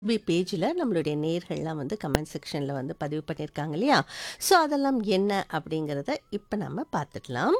B பேஜில் நம்மளுடைய நேர்கள்லாம் வந்து கமெண்ட் செக்ஷனில் வந்து பதிவு பண்ணியிருக்காங்க இல்லையா ஸோ அதெல்லாம் என்ன அப்படிங்கிறத இப்போ நம்ம பார்த்துடலாம்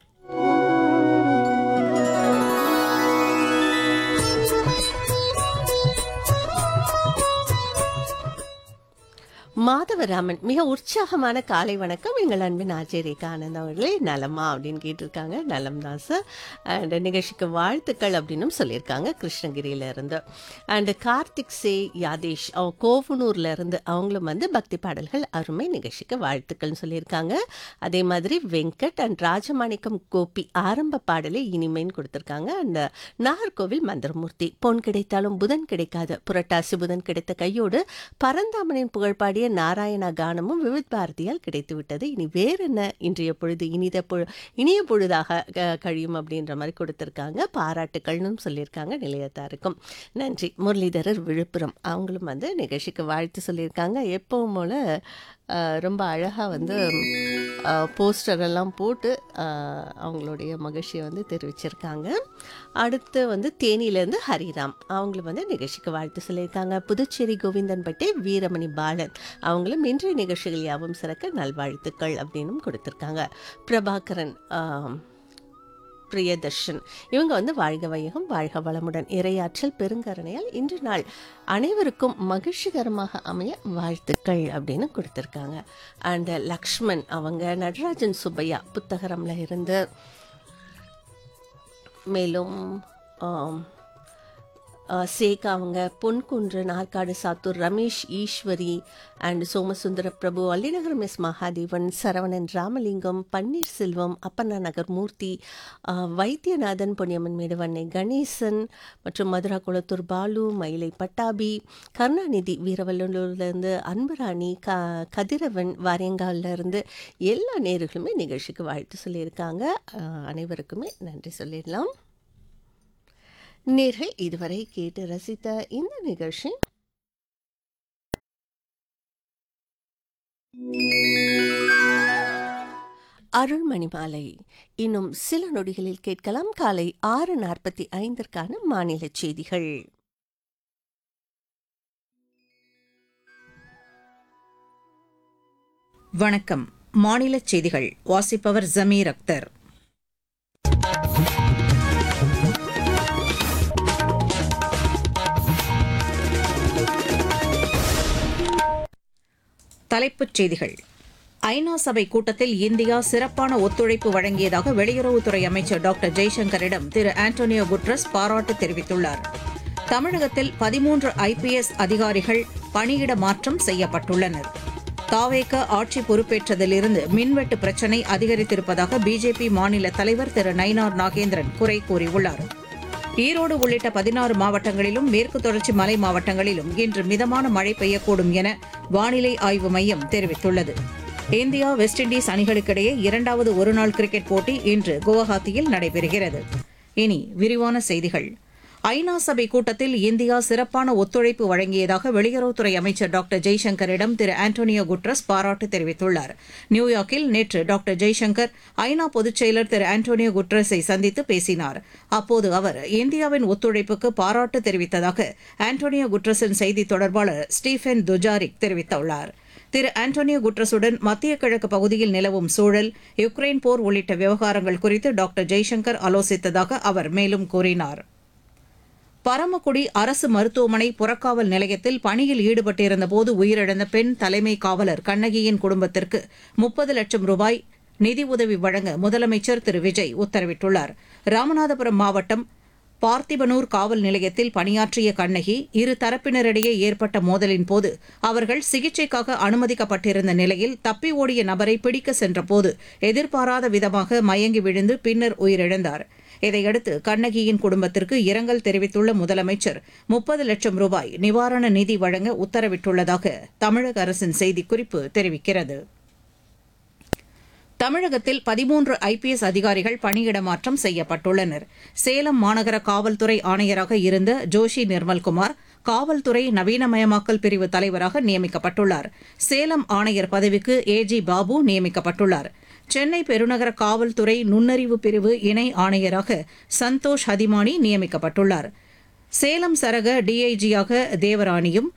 மாதவராமன் மிக உற்சாகமான காலை வணக்கம் எங்கள் அன்பின் ஆச்சரியக்கா ஆனந்த் அவர்களே நலமா அப்படின்னு கேட்டிருக்காங்க நலம் தான் சார் அண்ட் நிகழ்ச்சிக்கு வாழ்த்துக்கள் அப்படின்னும் சொல்லியிருக்காங்க கிருஷ்ணகிரியில இருந்து அண்ட் கார்த்திக் சே யாதேஷ் அவங்க கோவனூர்ல இருந்து அவங்களும் வந்து பக்தி பாடல்கள் அருமை நிகழ்ச்சிக்கு வாழ்த்துக்கள்னு சொல்லியிருக்காங்க அதே மாதிரி வெங்கட் அண்ட் ராஜமாணிக்கம் கோபி ஆரம்ப பாடலை இனிமைன்னு கொடுத்துருக்காங்க அண்ட் நாகர்கோவில் மந்திரமூர்த்தி பொன் கிடைத்தாலும் புதன் கிடைக்காத புரட்டாசி புதன் கிடைத்த கையோடு பரந்தாமனின் புகழ் பாடிய நாராயணா கானமும் விவித் பாரதியால் கிடைத்து விட்டது இனி வேற என்ன இன்றைய பொழுது இனித பொழு இனிய பொழுதாக க- கழியும் அப்படின்ற மாதிரி கொடுத்துருக்காங்க பாராட்டுக்கள்னு சொல்லியிருக்காங்க நிலையத்தாருக்கும் நன்றி முரளிதரர் விழுப்புரம் அவங்களும் வந்து நிகழ்ச்சிக்கு வாழ்த்து சொல்லியிருக்காங்க எப்பவும் போல அஹ், ரொம்ப அழகாக வந்து போஸ்டர் எல்லாம் போட்டு அஹ், அவங்களுடைய மகிழ்ச்சியை வந்து தெரிவிச்சிருக்காங்க அடுத்து வந்து தேனியிலேருந்து ஹரிராம் அவங்களும் வந்து நிகழ்ச்சிக்கு வாழ்த்து சொல்லியிருக்காங்க புதுச்சேரி கோவிந்தன்பட்டி வீரமணி பாலன் அவங்களும் இன்றைய நிகழ்ச்சிகள் யாவும் சிறக்க நல்வாழ்த்துக்கள் அப்படின்னும் கொடுத்துருக்காங்க பிரபாகரன் ஆம், பிரியதர்ஷன் இவங்க வந்து வாழ்க வையகம் வாழ்க வளமுடன் இரையாற்றல் பெருங்கருணையால் இன்று நாள் அனைவருக்கும் மகிழ்ச்சிகரமாக அமைய வாழ்த்துக்கள் அப்படின்னு கொடுத்துருக்காங்க அண்ட் லக்ஷ்மண் அவங்க நடராஜன் சுப்பையா புத்தகரம்ல இருந்து மேலும் ஆம், ஆ, சேகா அவங்க பொன்குன்று நாற்காடு சாத்தூர் ரமேஷ் ஈஸ்வரி அண்ட் சோமசுந்தர பிரபு அள்ளிநகர் மிஸ் மகாதேவன் சரவணன் ராமலிங்கம் பன்னீர்செல்வம் அப்பண்ணா நகர் மூர்த்தி ஆ, வைத்தியநாதன் பொன்னியம்மன் மேடுவண்ணை கணேசன் மற்றும் மதுரா குளத்தூர் பாலு மயிலை பட்டாபி கருணாநிதி வீரவல்லூர்லேருந்து அன்புராணி க கதிரவன் வாரியங்கால்ல இருந்து எல்லா நேர்களுமே நிகழ்ச்சிக்கு வாழ்த்து சொல்லியிருக்காங்க ஆ, அனைவருக்குமே நன்றி சொல்லிடலாம் நேர்கள் இதுவரை கேட்டு ரசித்த இந்த நிகழ்ச்சி அருள்மணி மாலை இன்னும் சில நொடிகளில் கேட்கலாம் காலை ஆறு நாற்பத்தி ஐந்திற்கான மாநில செய்திகள் வணக்கம் மாநிலச் செய்திகள் வாசிப்பவர் ஜமீர் அக்தர் தலைப்புச் செய்திகள் ஐநா சபை கூட்டத்தில் இந்தியா சிறப்பான ஒத்துழைப்பு வழங்கியதாக வெளியுறவுத்துறை அமைச்சர் டாக்டர் ஜெய்சங்கரிடம் திரு ஆண்டோனியோ குட்ரஸ் பாராட்டு தெரிவித்துள்ளார் தமிழகத்தில் பதிமூன்று ஐபிஎஸ் அதிகாரிகள் பணியிட மாற்றம் செய்யப்பட்டுள்ளனர் தாவேக ஆட்சி பொறுப்பேற்றதிலிருந்து மின்வெட்டு பிரச்சினை அதிகரித்திருப்பதாக பிஜேபி மாநில தலைவர் திரு நயினார் நாகேந்திரன் குறை கூறியுள்ளார் ஈரோடு உள்ளிட்ட பதினாறு மாவட்டங்களிலும் மேற்கு தொடர்ச்சி மலை மாவட்டங்களிலும் இன்று மிதமான மழை பெய்யக்கூடும் என வானிலை ஆய்வு மையம் தெரிவித்துள்ளது இந்தியா வெஸ்ட் இண்டீஸ் அணிகளுக்கிடையே இரண்டாவது ஒருநாள் கிரிக்கெட் போட்டி இன்று குவஹாத்தியில் நடைபெறுகிறது இனி விரிவான செய்திகள் ஐநா சபை கூட்டத்தில் இந்தியா சிறப்பான ஒத்துழைப்பு வழங்கியதாக வெளியுறவுத்துறை அமைச்சர் டாக்டர் ஜெய்சங்கரிடம் திரு ஆண்டோனியோ குட்ரஸ் பாராட்டு தெரிவித்துள்ளார் நியூயார்க்கில் நேற்று டாக்டர் ஜெய்சங்கர் ஐநா பொதுச் செயலர் திரு ஆண்டோனியோ குட்ரஸை சந்தித்து பேசினார் அப்போது அவர் இந்தியாவின் ஒத்துழைப்புக்கு பாராட்டு தெரிவித்ததாக ஆண்டோனியோ குட்ரஸின் செய்தி தொடர்பாளர் ஸ்டீஃபன் துஜாரிக் தெரிவித்துள்ளார் திரு ஆண்டோனியோ குட்ரஸுடன் மத்திய கிழக்கு பகுதியில் நிலவும் சூழல் யுக்ரைன் போர் உள்ளிட்ட விவகாரங்கள் குறித்து டாக்டர் ஜெய்சங்கர் ஆலோசித்ததாக அவர் மேலும் கூறினார் பரமக்குடி அரசு மருத்துவமனை புறக்காவல் நிலையத்தில் பணியில் ஈடுபட்டிருந்தபோது உயிரிழந்த பெண் தலைமை காவலர் கண்ணகியின் குடும்பத்திற்கு முப்பது லட்சம் ரூபாய் நிதி உதவி வழங்க முதலமைச்சர் திரு விஜய் உத்தரவிட்டுள்ளார் ராமநாதபுரம் மாவட்டம் பார்த்திபனூர் காவல் நிலையத்தில் பணியாற்றிய கண்ணகி இரு தரப்பினரிடையே ஏற்பட்ட மோதலின் போது அவர்கள் சிகிச்சைக்காக அனுமதிக்கப்பட்டிருந்த நிலையில் தப்பி ஓடிய நபரை பிடிக்க சென்றபோது எதிர்பாராத விதமாக மயங்கி விழுந்து பின்னர் உயிரிழந்தார் இதையடுத்து கண்ணகியின் குடும்பத்திற்கு இரங்கல் தெரிவித்துள்ள முதலமைச்சர் முப்பது லட்சம் ரூபாய் நிவாரண நிதி வழங்க உத்தரவிட்டுள்ளதாக தமிழக அரசின் செய்திக்குறிப்பு தெரிவிக்கிறது தமிழகத்தில் பதிமூன்று ஐபிஎஸ் அதிகாரிகள் பணியிட மாற்றம் செய்யப்பட்டுள்ளனர் சேலம் மாநகர காவல்துறை ஆணையராக இருந்த ஜோஷி நிர்மல்குமார் காவல்துறை நவீனமயமாக்கல் பிரிவு தலைவராக நியமிக்கப்பட்டுள்ளார் சேலம் ஆணையர் பதவிக்கு ஏஜி பாபு நியமிக்கப்பட்டுள்ளார் சென்னை பெருநகர காவல்துறை நுண்ணறிவு பிரிவு இணை ஆணையராக சந்தோஷ் ஹதிமானி நியமிக்கப்பட்டுள்ளார் சேலம் சரக டிஐஜியாக தேவராணியும்